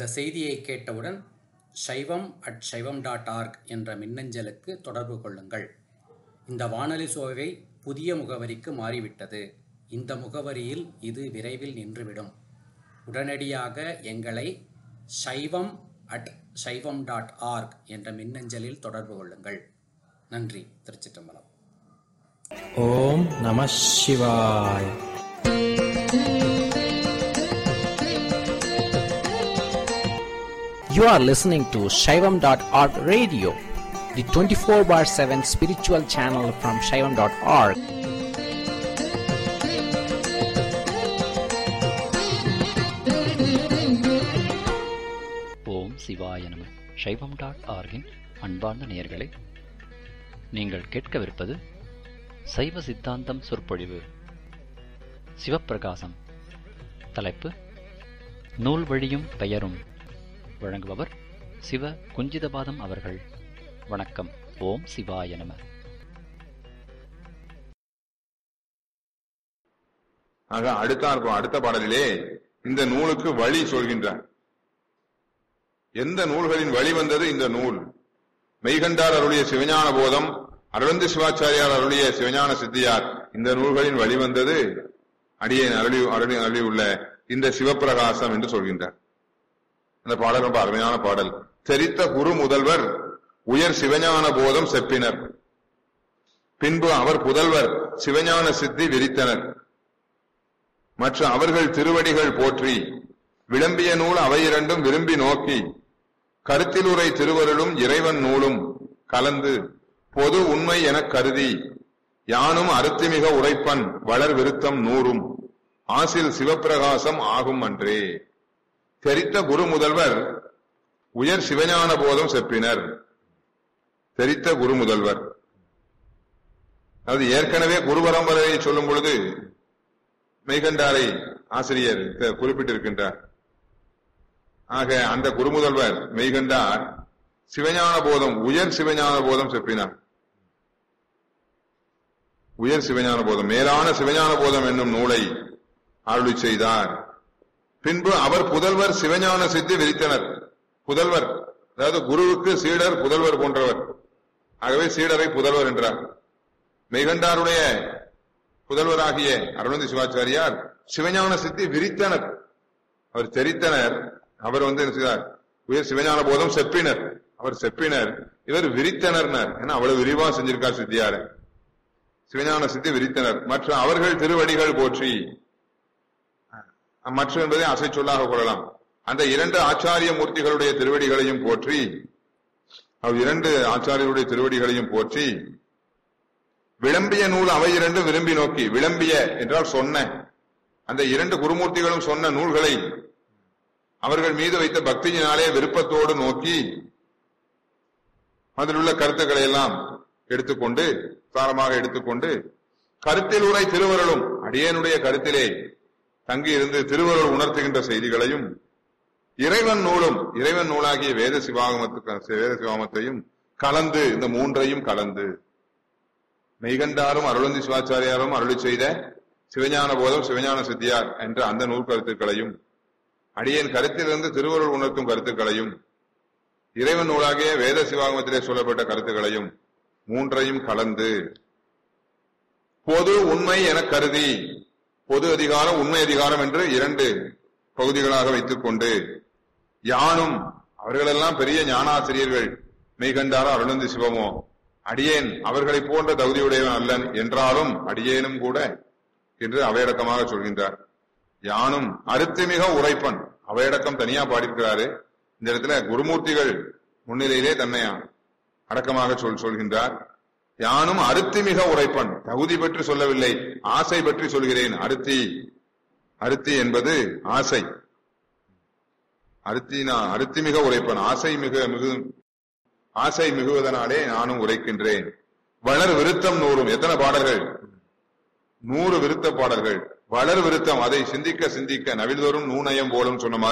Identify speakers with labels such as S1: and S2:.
S1: இந்த செய்தியை கேட்டவுடன் சைவம் அட் சைவம் டாட் ஆர்க் என்ற மின்னஞ்சலுக்கு தொடர்பு கொள்ளுங்கள் இந்த வானொலி சோவை புதிய முகவரிக்கு மாறிவிட்டது இந்த முகவரியில் இது விரைவில் நின்றுவிடும் உடனடியாக எங்களை சைவம் அட் சைவம் டாட் ஆர்க் என்ற மின்னஞ்சலில் தொடர்பு கொள்ளுங்கள் நன்றி திருச்சிற்றம்பலம்
S2: ஓம் நம சிவாய் You are listening to Shaivam.org radio, the 24 bar 7 spiritual channel from Shaivam.org.
S3: ஓம் சிவாய நம சைவம் டாட் ஆர்கின் அன்பார்ந்த நேயர்களே நீங்கள் கேட்கவிருப்பது சைவ சித்தாந்தம் சொற்பொழிவு சிவப்பிரகாசம் தலைப்பு நூல் வழியும் பெயரும் வழங்குபவர் சிவ குஞ்சிதபாதம் அவர்கள் வணக்கம் ஓம் சிவாய நம
S4: ஆக அடுத்த அடுத்த பாடலிலே இந்த நூலுக்கு வழி சொல்கின்றார் எந்த நூல்களின் வழி வந்தது இந்த நூல் மெய்கண்டார் அருளிய சிவஞான போதம் அரவிந்த சிவாச்சாரியார் அருளிய சிவஞான சித்தியார் இந்த நூல்களின் வழி வந்தது அடியேன் அருளி அருளி அருளியுள்ள இந்த சிவப்பிரகாசம் என்று சொல்கின்றார் அந்த பாடல் ரொம்ப அருமையான பாடல் தெரித்த குரு முதல்வர் உயர் சிவஞான போதம் செப்பினர் பின்பு அவர் புதல்வர் சிவஞான சித்தி விரித்தனர் மற்ற அவர்கள் திருவடிகள் போற்றி விளம்பிய நூல் அவை இரண்டும் விரும்பி நோக்கி கருத்திலுரை திருவருளும் இறைவன் நூலும் கலந்து பொது உண்மை எனக் கருதி யானும் அருத்திமிக உரைப்பன் வளர் விருத்தம் நூறும் ஆசில் சிவப்பிரகாசம் ஆகும் அன்றே தெரித்த குரு முதல்வர் உயர் சிவஞான போதம் செப்பினர் தெரித்த குரு முதல்வர் அது ஏற்கனவே குரு பரம்பரையை சொல்லும் பொழுது மெய்கண்டாரை ஆசிரியர் க- குறிப்பிட்டிருக்கின்றார் ஆக அந்த குருமுதல்வர் மெய்கண்டார் சிவஞான போதம் உயர் சிவஞான போதம் செப்பினார் உயர் சிவஞான போதம் மேலான சிவஞான போதம் என்னும் நூலை அருளி செய்தார் பின்பு அவர் புதல்வர் சிவஞான சித்தி விரித்தனர் புதல்வர் அதாவது குருவுக்கு சீடர் புதல்வர் போன்றவர் ஆகவே சீடரை புதல்வர் என்றார் மெய்கண்டாருடைய புதல்வராகிய அருணந்தி சிவாச்சாரியார் சிவஞான சித்தி விரித்தனர் அவர் தெரித்தனர் அவர் வந்து என்ன செய்தார் உயர் சிவஞான போதம் செப்பினர் அவர் செப்பினர் இவர் விரித்தனர்னர் ஏன்னா அவ்வளவு விரிவா செஞ்சிருக்கார் சித்தியாரு சிவஞான சித்தி விரித்தனர் மற்ற அவர்கள் திருவடிகள் போற்றி மற்ற என்பதை அசை சொல்லாக கொள்ளலாம் அந்த இரண்டு ஆச்சாரிய மூர்த்திகளுடைய திருவடிகளையும் போற்றி அவ் இரண்டு ஆச்சாரியருடைய திருவடிகளையும் போற்றி விளம்பிய நூல் அவை இரண்டு விரும்பி நோக்கி விளம்பிய என்றால் சொன்ன அந்த இரண்டு குருமூர்த்திகளும் சொன்ன நூல்களை அவர்கள் மீது வைத்த பக்தியினாலே விருப்பத்தோடு நோக்கி அதில் உள்ள கருத்துக்களை எல்லாம் எடுத்துக்கொண்டு சாரமாக எடுத்துக்கொண்டு கருத்தில் உரை திருவருளும் அடியேனுடைய கருத்திலே தங்கி இருந்து திருவருள் உணர்த்துகின்ற செய்திகளையும் இறைவன் நூலும் இறைவன் நூலாகிய வேத சிவாகமத்துக்கு வேத சிவாகமத்தையும் கலந்து இந்த மூன்றையும் கலந்து மெய்கண்டாரும் அருளந்தி சிவாச்சாரியாரும் அருளி செய்த சிவஞான போதம் சிவஞான சித்தியார் என்ற அந்த நூல் கருத்துக்களையும் அடியேன் கருத்திலிருந்து திருவருள் உணர்த்தும் கருத்துக்களையும் இறைவன் நூலாகிய வேத சிவாகமத்திலே சொல்லப்பட்ட கருத்துக்களையும் மூன்றையும் கலந்து பொது உண்மை என கருதி பொது அதிகாரம் உண்மை அதிகாரம் என்று இரண்டு பகுதிகளாக வைத்துக் கொண்டு யானும் அவர்களெல்லாம் பெரிய ஞானாசிரியர்கள் மெய்கண்டாரோ அருளந்தி சிவமோ அடியேன் அவர்களைப் போன்ற தகுதியுடையவன் அல்லன் என்றாலும் அடியேனும் கூட என்று அவையடக்கமாக சொல்கின்றார் யானும் அருத்திமிக உரைப்பன் அவையடக்கம் தனியா பாடியிருக்கிறாரு இந்த இடத்துல குருமூர்த்திகள் முன்னிலையிலே தன்னை அடக்கமாக சொல் சொல்கின்றார் யானும் அருத்திமிக உரைப்பன் தகுதி பற்றி சொல்லவில்லை ஆசை பற்றி சொல்கிறேன் அருத்தி அருத்தி என்பது ஆசை அருத்தினா அருத்திமிக உரைப்பன் ஆசை மிக மிகு ஆசை மிகுவதனாலே நானும் உரைக்கின்றேன் வளர் விருத்தம் நூறும் எத்தனை பாடல்கள் நூறு விருத்த பாடல்கள் வளர் விருத்தம் அதை சிந்திக்க சிந்திக்க நவில்தோறும் நூனயம் போலும் சொன்ன மாதிரி